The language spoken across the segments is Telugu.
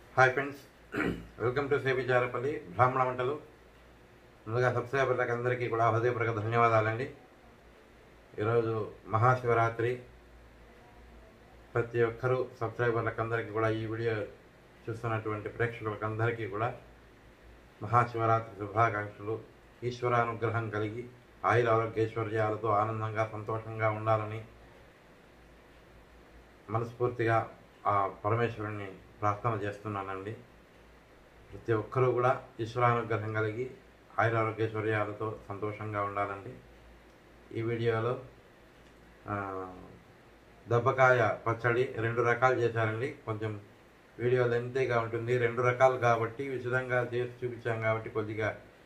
హాయ్ ఫ్రెండ్స్ వెల్కమ్ టు సేబి చారపల్లి బ్రాహ్మణ వంటలు ముందుగా సబ్స్క్రైబర్లకు అందరికీ కూడా హృదయపూర్వక ధన్యవాదాలండి ఈరోజు మహాశివరాత్రి ప్రతి ఒక్కరూ సబ్స్క్రైబర్లకు అందరికీ కూడా ఈ వీడియో చూస్తున్నటువంటి ప్రేక్షకులకు అందరికీ కూడా మహాశివరాత్రి శుభాకాంక్షలు ఈశ్వరానుగ్రహం కలిగి ఆయుర ఆరోగ్యైశ్వర్యాలతో ఆనందంగా సంతోషంగా ఉండాలని మనస్ఫూర్తిగా ఆ పరమేశ్వరుని ప్రార్థన చేస్తున్నానండి ప్రతి ఒక్కరూ కూడా ఈశ్వరానుగ్రహం కలిగి ఆయుర ఆరోగ్యైశ్వర్యాలతో సంతోషంగా ఉండాలండి ఈ వీడియోలో ఆ, దెబ్బకాయ పచ్చడి రెండు రకాలు చేశారండి కొంచెం వీడియో లెంతీగా ఉంటుంది రెండు రకాలు కాబట్టి విశదంగా చేసి చూపించాం కాబట్టి కొద్దిగా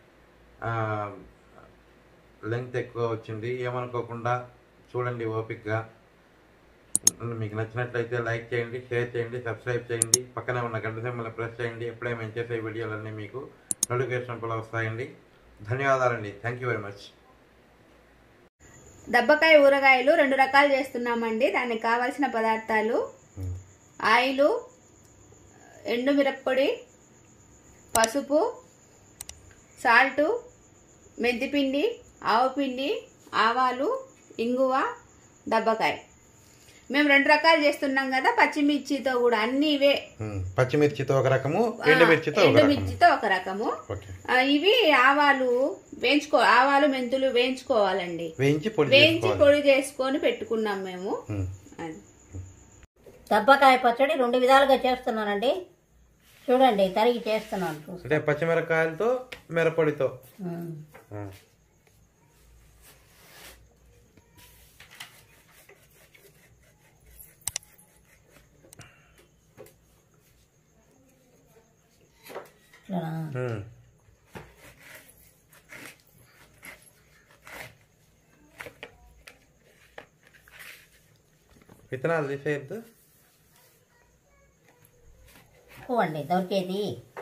లెంత్ ఎక్కువ వచ్చింది ఏమనుకోకుండా చూడండి ఓపిక్గా మీకు నచ్చినట్లయితే లైక్ చేయండి షేర్ చేయండి సబ్స్క్రైబ్ చేయండి పక్కనే ఉన్న గంట సింబల్ని ప్రెస్ చేయండి ఎప్పుడే మేము చేసే వీడియోలన్నీ మీకు నోటిఫికేషన్ కూడా వస్తాయండి ధన్యవాదాలండి థ్యాంక్ యూ వెరీ మచ్ దబ్బకాయ ఊరగాయలు రెండు రకాలు చేస్తున్నామండి దానికి కావాల్సిన పదార్థాలు ఆయిలు ఎండు మిరప్పొడి పసుపు సాల్టు మెంతిపిండి ఆవుపిండి ఆవాలు ఇంగువ దబ్బకాయ మేము రెండు రకాలు చేస్తున్నాం కదా పచ్చిమిర్చితో కూడా అన్ని ఇవే పచ్చిమిర్చితో ఒక రకము ఎండుమిర్చితో ఒక రకము ఎండుమిర్చితో ఒక రకము ఓకే ఆ, ఇవి ఆవాలు వేయించుకో ఆవాలు మెంతులు వేయించుకోవాలండి వేయించి పొడి వేయించి చేసుకోవాలి పొడి చేసుకొని పెట్టుకున్నాం మేము ఉమ్. అది దబ్బకాయ పచ్చడి రెండు విధాలుగా చేస్తున్నానండి చూడండి తరిగి చేస్తున్నాను చూసి అంటే పచ్చిమిరకాయలతో మిరపొడితో ఉమ్. ఉమ్. ఇట్లానా? ఉమ్. విత్తనాలు తీసేయద్దు ఎక్కువ అండి దొరికేది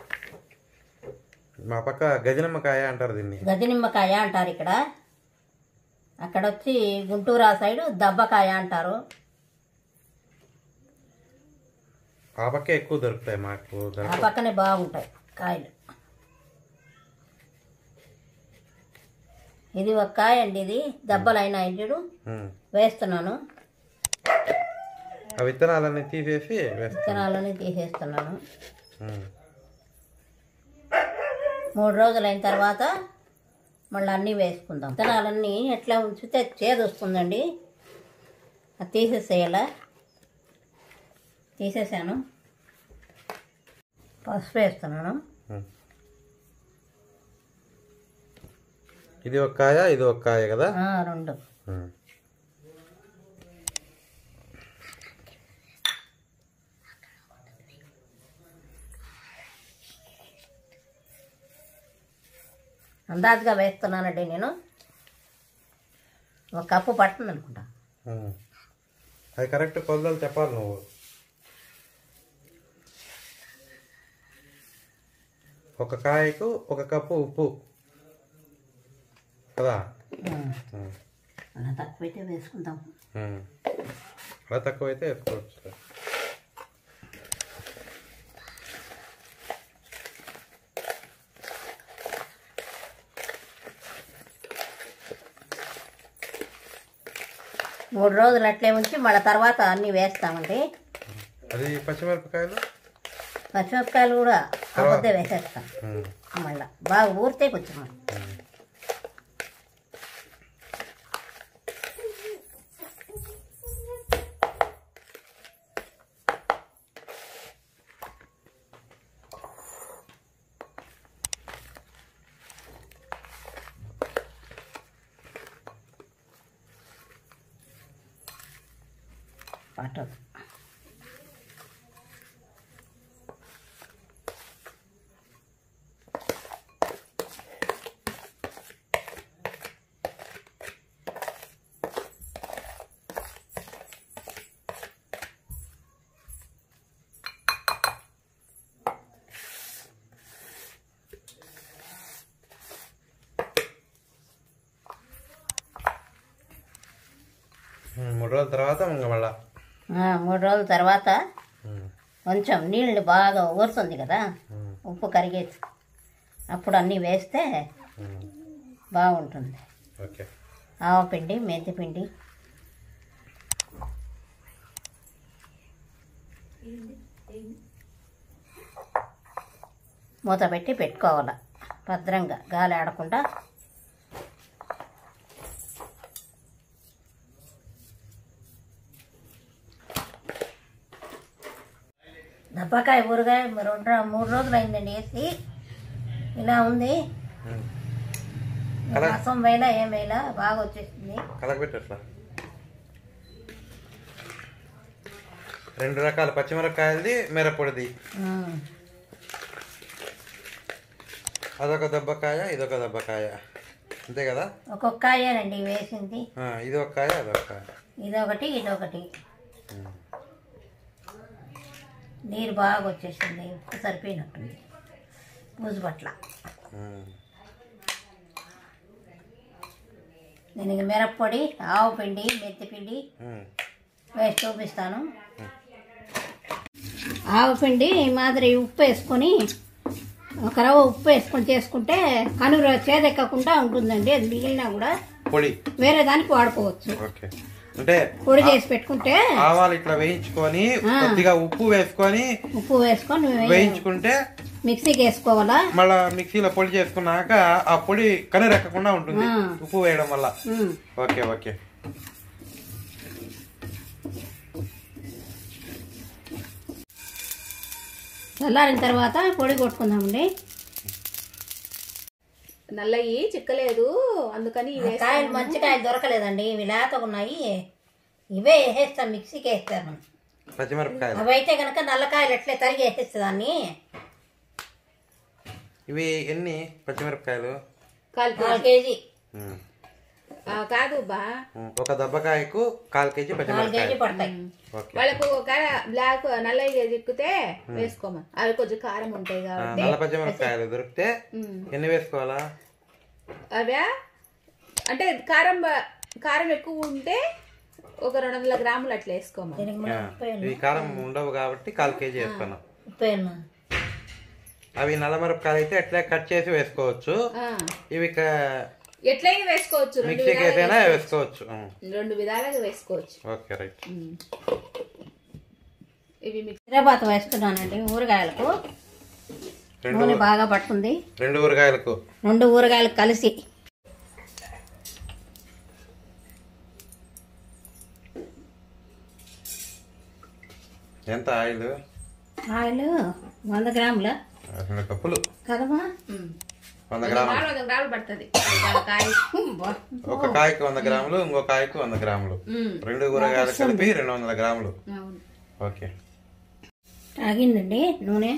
మా పక్క గజనమ్మకాయ అంటారు దీన్ని గది నిమ్మకాయ అంటారు ఇక్కడ అక్కడ వచ్చి గుంటూరు ఆ సైడు దబ్బకాయ అంటారు ఆ పక్కే ఎక్కువ దొరుకుతాయి మాకు ఆ దొరకవు. పక్కనే బాగుంటాయి కాయలు ఇది ఒక కాయ అండి ఇది దెబ్బలైన ఇంజుడు ఉమ్. వేస్తున్నాను ఆ విత్తనాలన్నీ తీసేసి వేస్తాం విత్తనాలని తీసేస్తున్నాను ఉమ్. మూడు రోజులు అయిన తర్వాత మళ్ళీ అన్నీ వేసుకుందాం విత్తనాలన్నీ ఎట్లా ఉంచితే చేదు వస్తుందండి అది తీసేసేయాలా తీసేసాను పసుపు వేస్తున్నాను ఉమ్. ఇది ఒక కాయ ఇది ఒక కాయ కదా ఆ, రెండు ఉమ్. అందాజుగా వేస్తున్నానండి నేను ఒక కప్పు పడుతుంది అనుకుంటా ఉమ్. అది కరెక్ట్ కొలతలు చెప్పాలి నువ్వు ఒక కాయకు ఒక కప్పు ఉప్పు కదా ఉమ్. ఉమ్. అలా తక్కువైతే వేసుకుందాం ఉమ్. అలా తక్కువైతే వేసుకోవచ్చు మూడు రోజులు అట్లే ఉంచి మళ్ళీ తర్వాత అన్నీ వేస్తామండి అది పచ్చిమిరపకాయలు పచ్చిమిరపకాయలు కూడా ఆ పొద్దే వేసేస్తాం ఉమ్. మళ్ళీ బాగా ఊరితే కొంచెం పట్టదు ఉమ్, మూడు రోజుల తర్వాత ఇంకా మళ్ళా ఆ, మూడు రోజుల తర్వాత ఉమ్. కొంచెం నీళ్ళు బాగా ఊరుతుంది కదా ఉప్పు కరిగేసి అప్పుడు అన్నీ వేస్తే బాగుంటుంది ఓకే ఆవపిండి మెంతి పిండి మూత పెట్టి పెట్టుకోవాలి భద్రంగా గాలి ఆడకుండా దబ్బకాయ ఊరగాయ రెండు రో- మూడు రోజులు అయిందండి వేసి ఇలా ఉంది అలా- రసం వేలా ఏం వేలా బాగా వచ్చేసింది కలగబెట్టు అట్లా రెండు రకాల పచ్చిమిరపకాయలది మిరపొడిది ఉమ్. అదొక దెబ్బకాయ ఇదొక దెబ్బకాయ అంతే కదా ఒక్కొక్క కాయేనండి వేసింది ఆ, ఇది ఒక కాయ అదొక కాయ ఇదొకటి ఇదొకటి నీరు బాగా వచ్చేసింది ఉప్పు సరిపోయినట్టుంది పూజ పట్ల ఉమ్. దీనికి మిరప్పొడి ఆవు పిండి మెంతి పిండి ఉమ్. వేసి చూపిస్తాను ఆవు పిండి ఈ మాదిరి ఉప్పు వేసుకొని ఒక రవ్వ ఉప్పు వేసుకొని చేసుకుంటే కనుర చేదెక్కకుండా ఉంటుందండి అది మిగిలినా కూడా పొడి వేరే దానికి వాడుకోవచ్చు ఓకే అంటే పొడి చేసి పెట్టుకుంటే ఆవాలు ఇట్లా వేయించుకొని ఆ. కొద్దిగా ఉప్పు వేసుకొని ఉప్పు వేసుకొని వేయించుకుంటే మిక్సీకి వేసుకోవాలా మళ్ళా మిక్సీలో పొడి చేసుకున్నాక ఆ పొడి కనిరెక్కకుండా ఉంటుంది ఆ. ఉప్పు వేయడం వల్ల ఉమ్. ఓకే ఓకే చల్లారిన తర్వాత పొడి కొట్టుకుందామండి నల్లయి చిక్కలేదు అందుకని ఇవి వేస్తాను. కాయలు మంచి కాయలు దొరకలేదండి ఇవి లేతగా ఉన్నాయి ఇవే వేసేస్తాం మిక్సీకి వేస్తాను పచ్చిమిరపకాయలు అవి అయితే కనుక నల్లకాయలు ఎట్లే తరిగి వేసేస్తుందాన్ని ఇవి ఎన్ని పచ్చిమిరపకాయలు కాల్ కేజీ. నాలుగు కేజీ ఉమ్. ఆ, కాదు బా ఉమ్. ఒక దెబ్బకాయకు కాల్ కేజీ నాలుగు కేజీ పచ్చిమిరపకాయలు పడతాయి ఓకే వాళ్ళకు ఒక బ్లాక్ నల్లయి చిక్కితే వేసుకోమని అవి కొంచెం కారం ఉంటాయి ఆ, కాబట్టి నల్ల పచ్చిమిరపకాయలు దొరికితే ఉమ్. ఎన్ని వేసుకోవాలా అవా అంటే కారం బ- కారం ఎక్కువ ఉంటే ఒక రెండు వందల గ్రాములు అట్లా వేసుకోమని దీనికి ఆ, మనం ఉప్పు వేయాలి. ఇవి కారం ఉండవు కాబట్టి కాల్ కేజీ వేసుకున్నాం ఉప్పు వేయాలి. అవి నల్ల మిరపకాయలు అయితే అట్లా కట్ చేసి వేసుకోవచ్చు ఆ, ఇవి క- ఎట్లయినా వేసుకోవచ్చు రెండు మిక్సీకి విధాలుగా వేసైనా వేసుకోవచ్చు. వేసుకోవచ్చు ఉమ్. రెండు విధాలుగా వేసుకోవచ్చు ఓకే రైట్ ఉమ్. ఇవి మిక్స్ తిరబాత వేస్తున్నానండి ఊరగాయలకు రెండు నూనె బాగా పడుతుంది రెండు ఊరగాయలకు రెండు ఊరగాయలు కలిసి ఎంత ఆయిల్ ఆయిల్ వంద గ్రాముల రెండు కప్పులు కదమా వంద గ్రాములు నాలుగు వందల గ్రాములు పడుతుంది కాయ ఒక కాయకు వంద గ్రాములు ఇంకో కాయకు వంద గ్రాములు ఉమ్. రెండు కూరగాయలు కలిపి రెండు వందల గ్రాములు అవును ఓకే తాగిందండి నూనె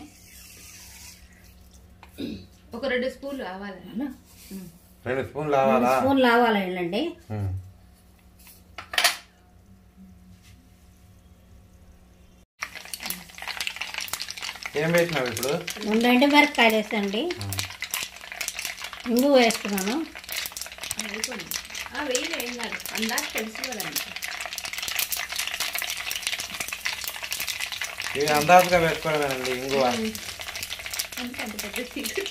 ఒక రెండు స్పూన్లు ఆవాలి రెండు స్పూన్లు ఆవాలా స్పూన్లు ఆవాలండి ఉమ్. ఏం వేసినావు ఇప్పుడు రెండు ఎండు మిరపకాయలు వేసానండి ఇంగు వేస్తున్నాను అయిపోయింది వెయ్యి ఏం కాదు అందాక తెలుసు కదండి ఇవి అందాజుగా వేసుకోవడమేనండి ఇంగువ అంత అంత పెద్ద secret.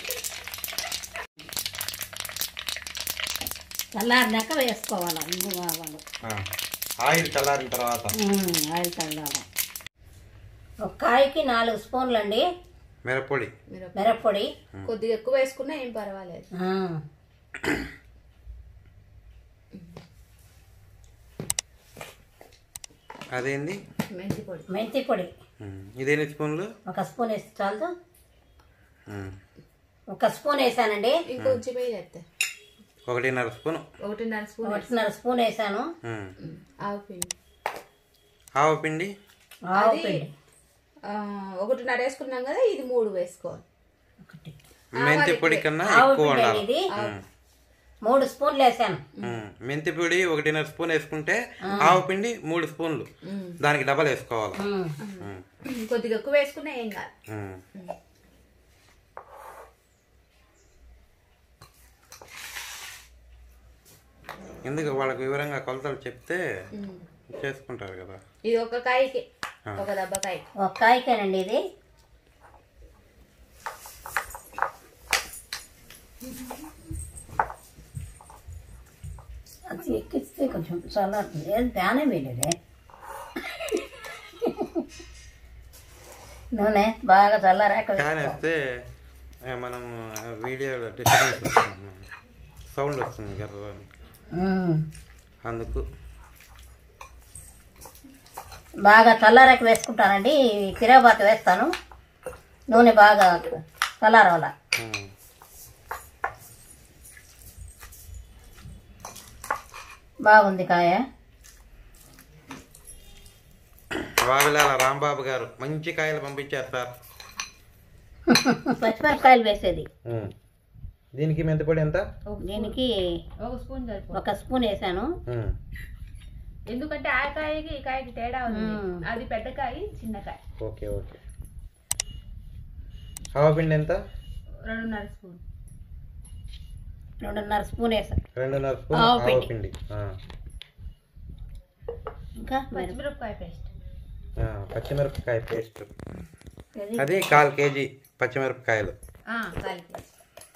చల్లారినాక వేసుకోవాలి ఇంగు ఆవాలు ఆ, ఆయిల్ చల్లారిన తర్వాత ఉమ్, ఆయిల్ చల్లాలి ఒక కాయకి నాలుగు స్పూన్లు అండి మిరప్పొడి మీరు మిరప్పొడి కొద్దిగా ఎక్కువ వేసుకున్నా ఏం పర్వాలేదు ఆ, అదేంది మెంతి పొడి మెంతి పొడి ఉమ్. ఇదేన్ని స్పూన్లు ఒక స్పూన్ వేస్తే చాలు ఉమ్. ఒక స్పూన్ వేసానండి ఇంకొంచెం వేయి చేస్తే ఒకటిన్నర స్పూన్ ఒకటిన్నర స్పూన్ ఒకటిన్నర స్పూన్ వేసాను ఉమ్. ఆవు పిండి ఆవు పిండి ఆవు అది పిండి ఆ, ఒకటిన్నర వేసుకున్నాం కదా ఇది మూడు వేసుకోవాలి ఒకటి మెంతి పొడి కన్నా ఆవు ఎక్కువ పిండి ఉండాలి ఇది ఉమ్. మూడు స్పూన్లు వేసాను ఉమ్. మెంతి పొడి ఒకటిన్నర స్పూన్ వేసుకుంటే ఆవు పిండి మూడు స్పూన్లు ఉమ్. దానికి డబల్ వేసుకోవాలి ఉమ్. ఉమ్. కొద్దిగా ఎక్కువ వేసుకున్నా ఏం కాదు ఉమ్. ఎందుకు వాళ్ళకి వివరంగా కొలతలు చెప్తే ఉమ్. చేసుకుంటారు కదా ఇది ఒక కాయకి ఒక దెబ్బకాయ ఒక కాయకేనండి ఇది అది ఎక్కిస్తే కొంచెం చల్లారుతుంది ఏది ఫ్యానే వేయలేదే నూనె బాగా చల్లారాక ఫ్యాన్ వేస్తే ఆ, మనం వీడియోలో డిస్టర్బెన్స్ వస్తుంది సౌండ్ వస్తుంది కదా ఉమ్. అందుకు బాగా చల్లారాక వేసుకుంటానండి తిరగబాత వేస్తాను నూనె బాగా చల్లారవాల ఉమ్. బాగుంది కాయ వావిలాల రాంబాబు గారు మంచి కాయలు పంపించారు సార్ పచ్చిమిరపకాయలు వేసేది ఉమ్. దీనికి మెంతిపొడి ఎంత దీనికి ఒక స్పూన్ సరిపో ఒక స్పూన్ వేసాను ఉమ్. ఎందుకంటే ఆ కాయకి ఈ కాయకి తేడా ఉంది మ్మ్. అది పెద్ద కాయ చిన్న కాయ ఓకే ఓకే ఆవపిండి ఎంత రెండున్నర స్పూన్ రెండున్నర స్పూన్ వేసాను రెండున్నర స్పూన్ ఆవపిండి. ఆవపిండి ఆ. ఇంకా మిరప- పచ్చిమిరపకాయ పేస్ట్ ఆ, పచ్చిమిరపకాయ పేస్ట్ ఇది అది కాల్ కేజీ పచ్చిమిరపకాయలు కాలి పేస్ట్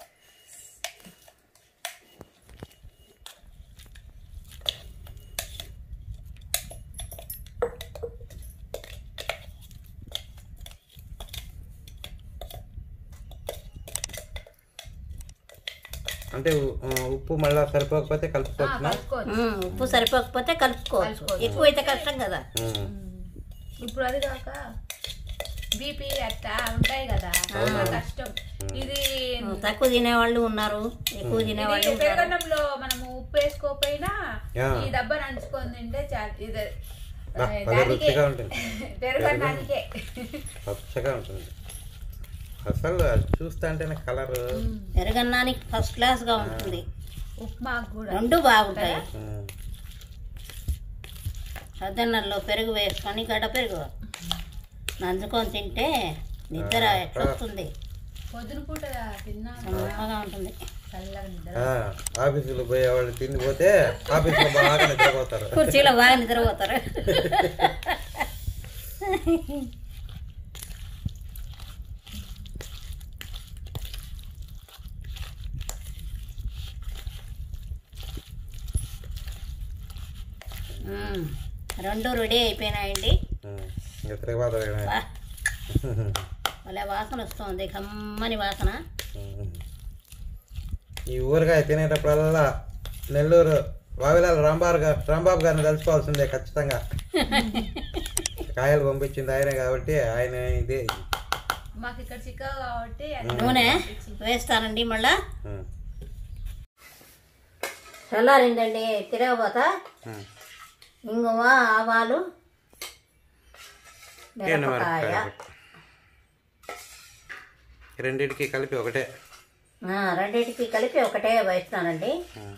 అంటే ఉ- ఆ, ఉప్పు మళ్ళా సరిపోకపోతే కలుపుకోవచ్చునా కలుపుకోవచ్చు ఉమ్, ఉప్పు సరిపోకపోతే కలుపుకోవచ్చు కలుపుకోవచ్చు. ఎక్కువ అయితే కష్టం కదా ఉమ్. ఇప్పుడు అది కాక బీపీ అట్టా ఉంటాయి కదా చాలా కష్టం ఇది తక్కువ తినేవాళ్ళు ఉన్నారు ఎక్కువ ఇది తినేవాళ్ళు ఉన్నారు పెరుగన్నంలో మనము ఉప్పు వేసుకోకపోయినా యా. ఈ దెబ్బ నంచుకొని తింటే చాలు ఇది బా, ఆ, భలే దానికే రుచిగా ఉంటుంది పెరుగన్నానికే పచ్చగా ఉంటుంది అసలు అది చూస్తా అంటేనే కలర్ పెరుగన్నానికి ఫస్ట్ క్లాస్ గా ఉంటుంది ఉప్మాకు కూడా రెండు బాగుంటాయి సద్దన్నంలో పెరుగు వేసుకొని గడ్డ పెరుగు నంచుకొని తింటే నిద్ర ఎట్లా వస్తుంది పొద్దున పూట తిన్నా సమ్మగా ఉంటుంది చల్లగా నిద్ర ఆఫీసులో పోయే వాళ్ళు తిండిపోతే ఆఫీసులో బాగా నిద్రపోతారు కుర్చీలో బాగా నిద్రపోతారు మ్మ్. రెండు రెడీ అయిపోయినాయండి ఉమ్. ఇంకా తిరగబాత వేయడమే. బా భలే వాసన వస్తుంది కమ్మని వాసన ఉమ్. ఈ ఊరగాయ తినేటప్పుడల్లా నెల్లూరు వావిలాల రాంబాబు గారు రాంబాబు గారిని కలుసుకోవాల్సిందే ఖచ్చితంగా కాయలు పంపించింది ఆయనే కాబట్టి ఆయన ఇదే మాకు ఇక్కడ చిక్కగా కాబట్టి నూనె వేస్తానండి మళ్ళా ఉమ్. చల్లారిందండి తిరగబోత ఉమ్. ఇంగువ ఆవాలు ఎండు మిరపకాయ మిరపకాయ ఒకటి. రెండిటికి కలిపి ఒకటే ఆ, రెండింటికి కలిపి ఒకటే వేస్తానండి ఉమ్.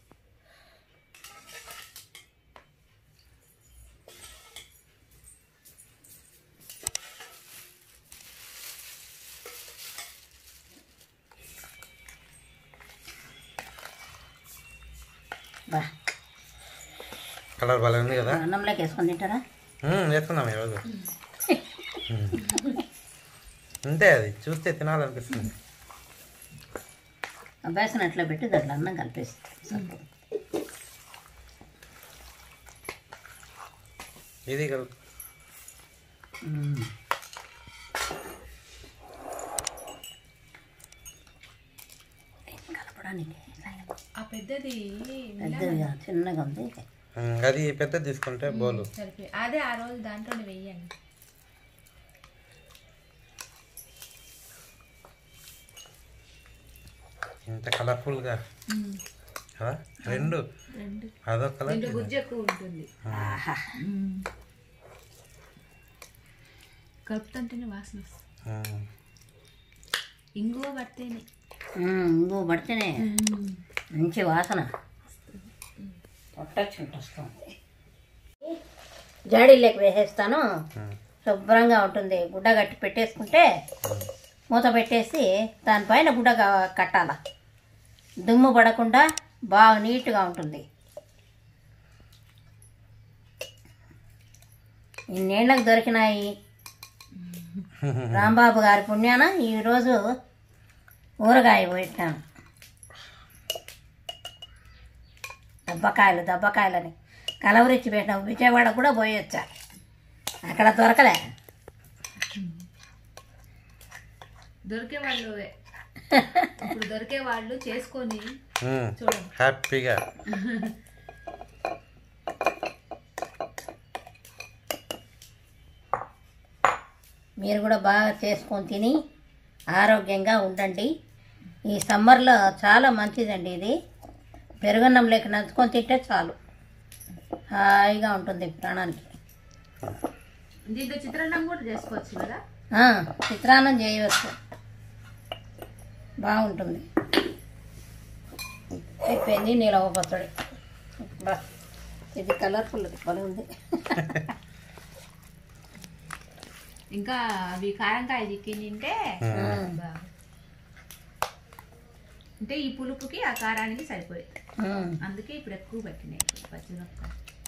బా కలర్ బాగా ఉంది కదా అన్నంలోకి వేసుకొని తింటారా ఉమ్, వేసుకుందాం ఈరోజు ఉమ్. అంతే అది చూస్తే తినాలనిపిస్తుంది అభ్యాసం అట్లా పెట్టి దాంట్లో అన్నం కలిపేసి సరిపోతుంది. ఇది కల్ మ్మ్. కలపడానికి ఆ పెద్దది పెద్దదిగా చిన్నగా ఉంది ఉమ్, అది పెద్దది తీసుకుంటే బోలు సరిపోయి అదే ఆ రోజు దాంట్లోనే వెయ్యండి ఇంత కలర్ఫుల్గా కదా రెండు రెండు అదో కలర్ దీంట్లో గుజ్జు ఎక్కువ ఉంటుంది ఆహా కలుపుతుంటేనే వాసన వస్తుంది ఉమ్. ఇంగువ పడితేనే మ్మ్. ఇంగువ పడితేనే మంచి వాసన పొట్టచ్చుంటు వస్తుంది జాడీలోకి వేసేస్తాను ఉమ్. శుభ్రంగా ఉంటుంది గుడ్డ కట్టి పెట్టేసుకుంటే మూత పెట్టేసి దానిపైన గుడ్డ క- కట్టాల దుమ్ము పడకుండా బాగా నీట్గా ఉంటుంది ఇన్నేళ్ళకు దొరికినాయి రాంబాబు గారి పుణ్యాన ఈరోజు ఊరగాయ పెట్టాను దబ్బకాయలు దబ్బకాయలని కలవరిచ్చి పెట్టాం విజయవాడ కూడా పోయొచ్చా అక్కడ దొరకలే దొరికే వాళ్ళు ఇప్పుడు దొరికే వాళ్ళు చేసుకొని ఉమ్, చూడండి హ్యాపీగా మీరు కూడా బాగా చేసుకొని తిని ఆరోగ్యంగా ఉండండి ఈ సమ్మర్లో చాలా మంచిదండి ఇది పెరుగన్నం లేక నంచుకొని తింటే చాలు హాయిగా ఉంటుంది ప్రాణానికి దీంతో చిత్రాన్నం కూడా చేసుకోవచ్చు కదా ఆ, చిత్రాన్నం చేయవచ్చు బాగుంటుంది అయిపోయింది నీలవ పచ్చడి బా ఇది కలర్ఫుల్ భలే ఉంది ఇంకా అవి కారంకాయ చిక్కి తింటే ఉమ్. బా. అంటే ఈ పులుపుకి ఆ కారానికి సరిపోయేది ఉమ్. అందుకే ఇప్పుడు ఎక్కువ పెట్టినాయి ఇప్పుడు పచ్చిమిరపకాయ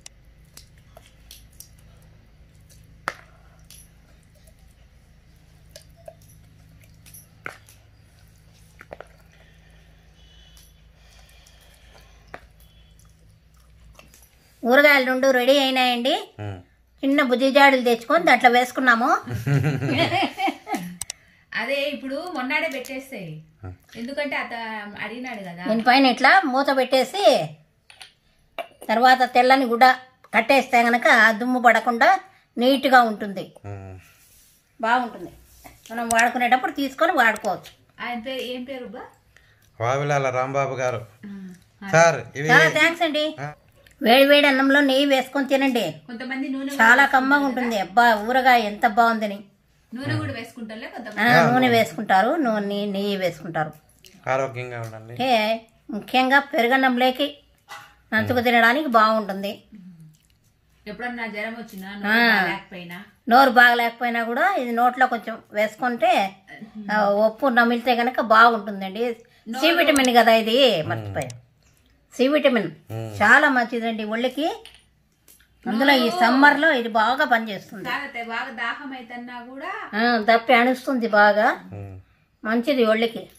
ఊరగాయలు రెండు రెడీ అయినాయండి ఉమ్. చిన్న బుజ్జి జాడీలు తెచ్చుకొని దాంట్లో వేసుకున్నాము అదే ఇప్పుడు మొన్నాడే పెట్టేస్తాయి ఎందుకంటే అత అడిగినాడు కదా దీనిపైన ఇట్లా మూత పెట్టేసి తర్వాత తెల్లని గుడ్డ కట్టేస్తే గనక దుమ్ము పడకుండా నీట్గా ఉంటుంది ఉమ్. బాగుంటుంది మనం వాడుకునేటప్పుడు తీసుకొని వాడుకోవచ్చు ఆయన పేరు ఏం పేరు బా వావిలాల రాంబాబు గారు సార్ ఇవి చాలా థ్యాంక్స్ అండి వేడి వేడి అన్నంలో నెయ్యి వేసుకొని తినండి కొంతమంది నూనె చాలా కమ్మగా ఉంటుంది అబ్బా ఊరగాయ ఎంత బాగుందని నూనె కూడా వేసుకుంటారులే ఆ, కొంతమంది నూనె వేసుకుంటారు నూనె నెయ్యి వేసుకుంటారు ఆరోగ్యంగా ఉండండి అంటే ముఖ్యంగా పెరుగన్నంలోకి నంచుకు తినడానికి బాగుంటుంది ఎప్పుడన్నా జ్వరం వచ్చినా ఆ. నూనె లేకపోయినా నోరు బాగలేకపోయినా కూడా ఇది నోట్లో కొంచెం వేసుకుంటే ఆ, ఉప్పు నమిలితే కనుక బాగుంటుందండి సి విటమిన్ కదా ఇది మర్చిపోయా సి విటమిన్ చాలా మంచిదండి ఒళ్ళకి అందులో ఈ సమ్మర్లో ఇది బాగా పనిచేస్తుంది తాగితే బాగా దాహం అయితన్నా కూడా ఆ, దప్పి అణుస్తుంది బాగా ఉమ్. మంచిది ఒళ్ళకి